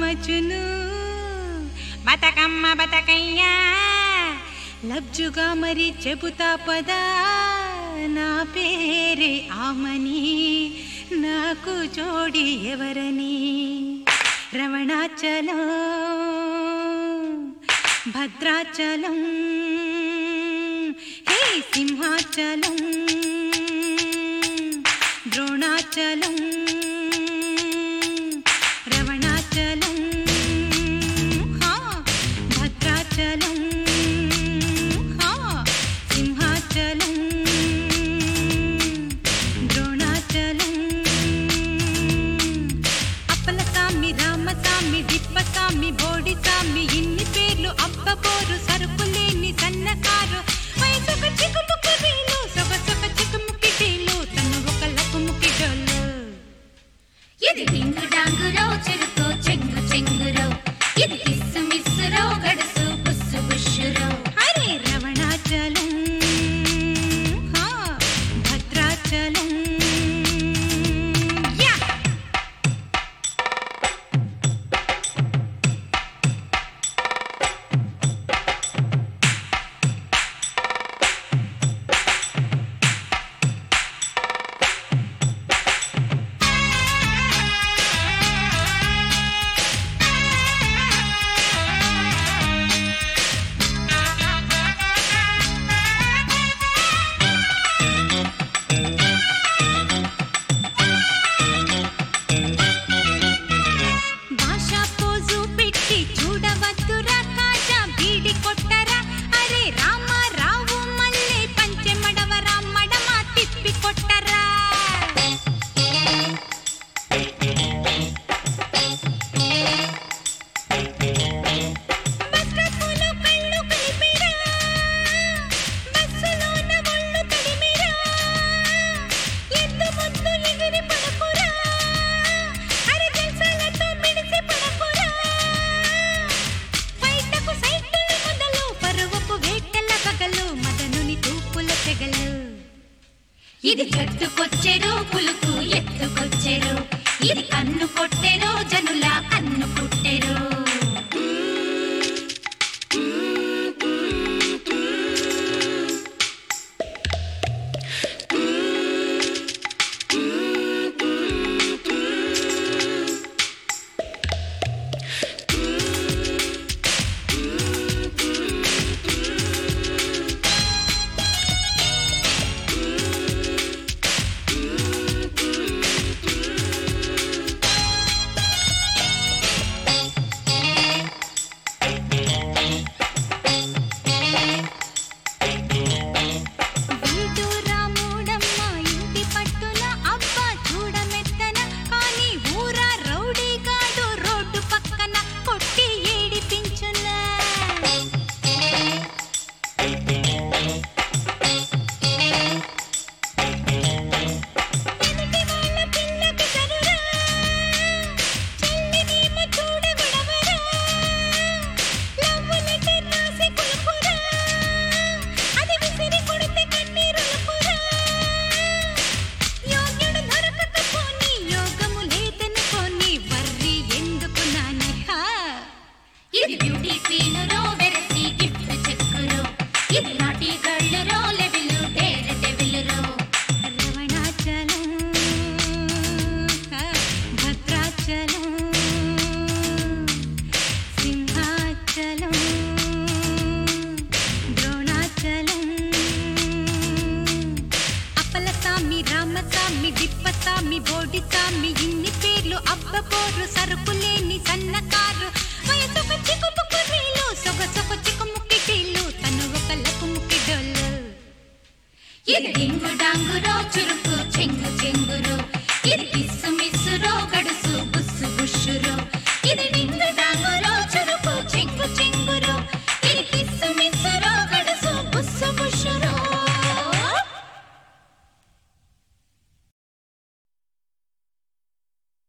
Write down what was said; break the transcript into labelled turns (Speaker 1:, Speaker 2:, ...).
Speaker 1: మజును బతకమ్మ బతకయ్యా లబ్జుగా మరి చెబుతా పదా నా పేరే ఆమని నాకు జోడి ఎవరని రమణాచలం భద్రాచలం హే సింహాచలం ద్రోణాచలం రమణాచలం హా భద్రాచలం హా సింహాచలం ద్రోణాచలం అప్పలసామి రామసామి దిప్పసామి బోడిసామి ఇన్ని పేర్లు అబ్బబోరు సరుకులేని సన్నకారు వయసొక చికుముకి వీలు సొగసొక చికుముకి డీలు తను ఒక లకుముకి డోలు
Speaker 2: ఇది డింగు డాంగురో చెరుకో చెంగు చెంగురో ఇది కిస్సు మిస్సురో గడుసు బుస్సు బుష్షురో
Speaker 1: అరే రమణాచలం హా భద్రాచలం యా భాషా పోజు పెట్టి చూడవద్దురా కాజా బీడి కొట్టరా అరే రామ రావు మల్లె పంచె మడవరా మడమ తిప్పి కొట్టరా బస్రపులో కళ్ళు కలిపిరా బస్సులోన ఒళ్ళు తడిమిరా ఎద్దు ముద్దు ఎగిరి పడకురా అరే జల్సాలతో మిడిసి పడకురా బయటకు సైకిల్ మొదలు పరువపు వేటల పగలు మదనుని తూపుల తెగలు
Speaker 2: ఇది జట్టుకొచ్చెరో పులుకు ఎత్తుకొచ్చెరో ఇది కన్ను కొట్టెరో జనుల కన్ను పుట్టెరో
Speaker 1: వీడు రాముడమ్మ ఇంటి పట్టున అబ్బ చూడమెత్తన కానీ ఊరా రౌడీగాడు రోడ్డు పక్కన కొట్టి ఏడిపించునా ఎదుటి వాళ్ళ పిల్లకి సరురా చెల్లినేమో చూడగొడవరా లవ్వు లెటర్ రాసి కొలుపురా అది విసిరి కొడితే కన్నీరులుపురా యోగ్యుడు దొరకకపోని యోగము లేదనుకోని వర్రి ఎందుకు నాన్నహా
Speaker 2: ఇది బ్యూటీ క్వీనురో వెరసి గిఫ్ట్ చెక్కురో ఇది నాటి గళ్ళురో లెవిలు డేర్ డెవిలురో
Speaker 1: రమణాచలం భద్రాచలం సింహాచలం ద్రోణాచలం అప్పలసామి రామసామి దిప్పసామి బోడిసామి ఇన్ని పేర్లు అబ్బబోరు సరుకులేని సన్నకారు వయసొక చికుముకు వీలు సొగసొక చికుముకి డీలు తను ఒక లకుముకి డొల్లు
Speaker 2: ఇది డింగు డాంగురో చురుకు చెంగు చెంగు